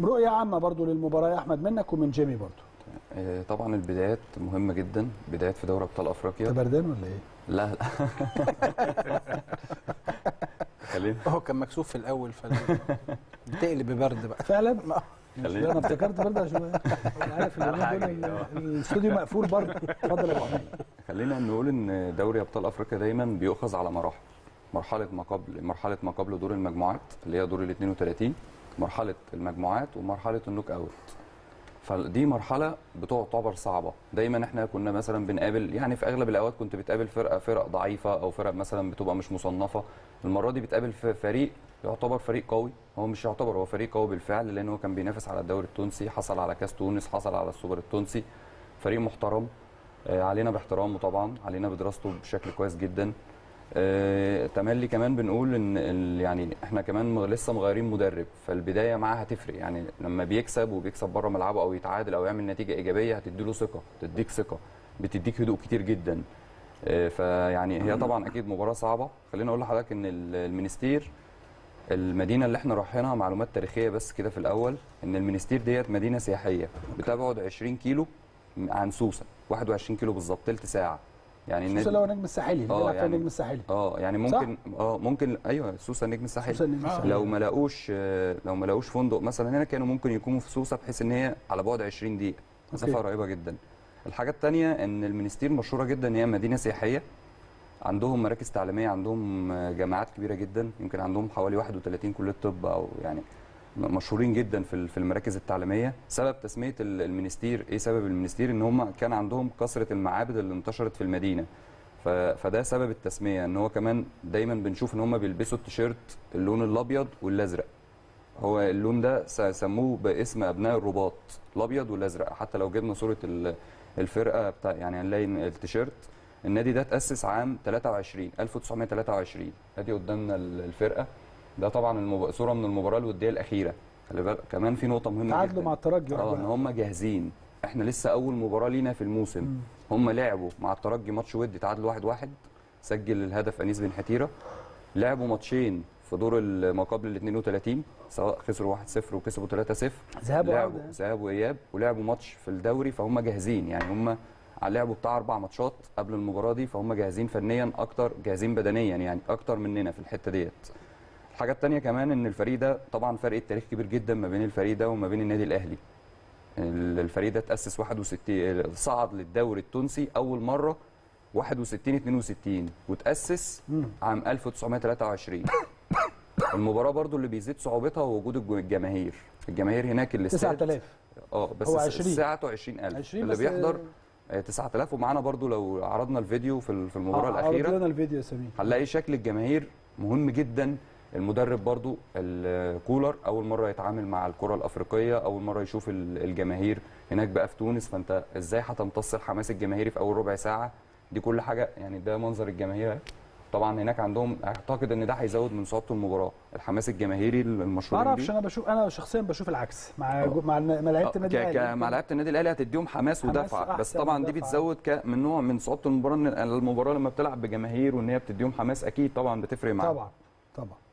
رؤيه عامه برضو للمباراه يا احمد منك ومن جيمي برضو آه، طبعا البدايات مهمه جدا بدايات في دوري ابطال انت افريقيا بردان ولا ايه؟ لا لا خلينا هو كان مكسوف في الاول فبتقلب ببرد بقى فعلا؟ خلينا انا افتكرت برضه عشان عارف اليومين دول ال- الاستوديو مقفول برضه اتفضل يا ابو حميد خلينا نقول ان دوري ابطال افريقيا دايما بيؤخذ على مراحل مرحله ما قبل مرحله ما قبل دور المجموعات اللي هي دور ال 32 مرحله المجموعات ومرحله النوك اوت فدي مرحله بتعتبر صعبه دايما احنا كنا مثلا بنقابل يعني في اغلب الاوقات كنت بتقابل فرقه فرق ضعيفه او فرق مثلا بتبقى مش مصنفه المره دي بتقابل ف- فريق يعتبر فريق قوي هو مش يعتبر هو فريق قوي بالفعل لان هو كان بينافس على الدوري التونسي حصل على كاس تونس حصل على السوبر التونسي فريق محترم آه، علينا باحترامه طبعا علينا بدراسته بشكل كويس جدا آه، تملي كمان بنقول ان ال- يعني احنا كمان مغ- لسه مغيرين مدرب فالبدايه معاه هتفرق يعني لما بيكسب وبيكسب بره ملعبه او يتعادل او يعمل نتيجه ايجابيه هتديله ثقه تديك ثقه بتديك هدوء كتير جدا آه، فيعني هي طبعا اكيد مباراه صعبه خليني اقول لحضرتك ان ال- المنستير المدينه اللي احنا رايحينها معلومات تاريخيه بس كده في الاول ان المنستير ديت مدينه سياحيه بتبعد 20 كيلو عن سوسه 21 كيلو بالظبط تلت ساعه يعني سوسه اللي هو نجم الساحلي اللي آه، بيلعب في يعني- النجم الساحلي اه يعني ممكن اه ممكن ايوه سوسه النجم الساحلي سوسه النجم الساحلي لو ما لاقوش آه، لو ما لاقوش فندق مثلا هنا كانوا ممكن يكونوا في سوسه بحيث ان هي على بعد 20 دقيقه مسافه أوكي. قريبه جدا الحاجه الثانيه ان المنستير مشهوره جدا ان هي مدينه سياحيه عندهم مراكز تعليميه عندهم آه، جامعات كبيره جدا يمكن عندهم حوالي 31 كليه طب او يعني م- مشهورين جدا في ال- في المراكز التعليميه سبب تسميه ال- المنستير ايه سبب المنستير ان هم كان عندهم كثره المعابد اللي انتشرت في المدينه ف- فده سبب التسميه ان هو كمان دايما بنشوف ان هم بيلبسوا التيشيرت اللون الابيض والازرق هو اللون ده س- سموه باسم ابناء الرباط الابيض والازرق حتى لو جبنا صوره ال- الفرقه بتاع يعني هنلاقي إن التيشيرت النادي ده تاسس عام 23 1923 ادي قدامنا ال- الفرقه ده طبعا المب... صوره من المباراه الوديه الاخيره خلي بالك كمان في نقطه مهمه تعادلوا جدا مع الترجي اه ان هم جاهزين احنا لسه اول مباراه لينا في الموسم هم لعبوا مع الترجي ماتش ودي تعادلوا واحد واحد سجل الهدف انيس بن حتيره لعبوا ماتشين في دور ال- ما قبل ال 32 سواء خسروا 1-0 وكسبوا 3-0 ذهاب لعبوا وعودة. ذهاب واياب ولعبوا ماتش في الدوري فهم جاهزين يعني هم لعبوا بتاع اربع ماتشات قبل المباراه دي فهم جاهزين فنيا اكتر جاهزين بدنيا يعني اكتر مننا في الحته ديت الحاجه الثانيه كمان ان الفريق ده طبعا فرق التاريخ كبير جدا ما بين الفريق ده وما بين النادي الاهلي ال- الفريق ده تاسس 61 صعد للدوري التونسي اول مره 61 62 وتاسس مم. عام 1923 المباراه برضو اللي بيزيد صعوبتها هو وجود الج- الجماهير الجماهير هناك الاستاد 9000 اه بس هو الس- 20. ساعته 20000 20 اللي بس بيحضر آه، 9000 ومعانا برضو لو عرضنا الفيديو في ال- في المباراه آه، عرض الاخيره لنا الفيديو يا سمير هنلاقي شكل الجماهير مهم جدا المدرب برضو الكولر اول مره يتعامل مع الكره الافريقيه اول مره يشوف ال- الجماهير هناك بقى في تونس فانت ازاي هتمتص الحماس الجماهيري في اول ربع ساعه دي كل حاجه يعني ده منظر الجماهير أهي. طبعا هناك عندهم اعتقد ان ده هيزود من صعوبه المباراه الحماس الجماهيري ما المشهور اعرفش انا بشوف انا شخصيا بشوف العكس مع آه. جو- مع الن- مع لعيبه النادي ك- ك- الاهلي مع لعيبه النادي الاهلي هتديهم حماس حماس ودفعه بس أحسن طبعا دي ودفعة. بتزود ك- من نوع من صعوبه المباراه ان المباراه لما بتلعب بجماهير وان هي بتديهم حماس اكيد طبعا بتفرق معاهم طبعا طبعا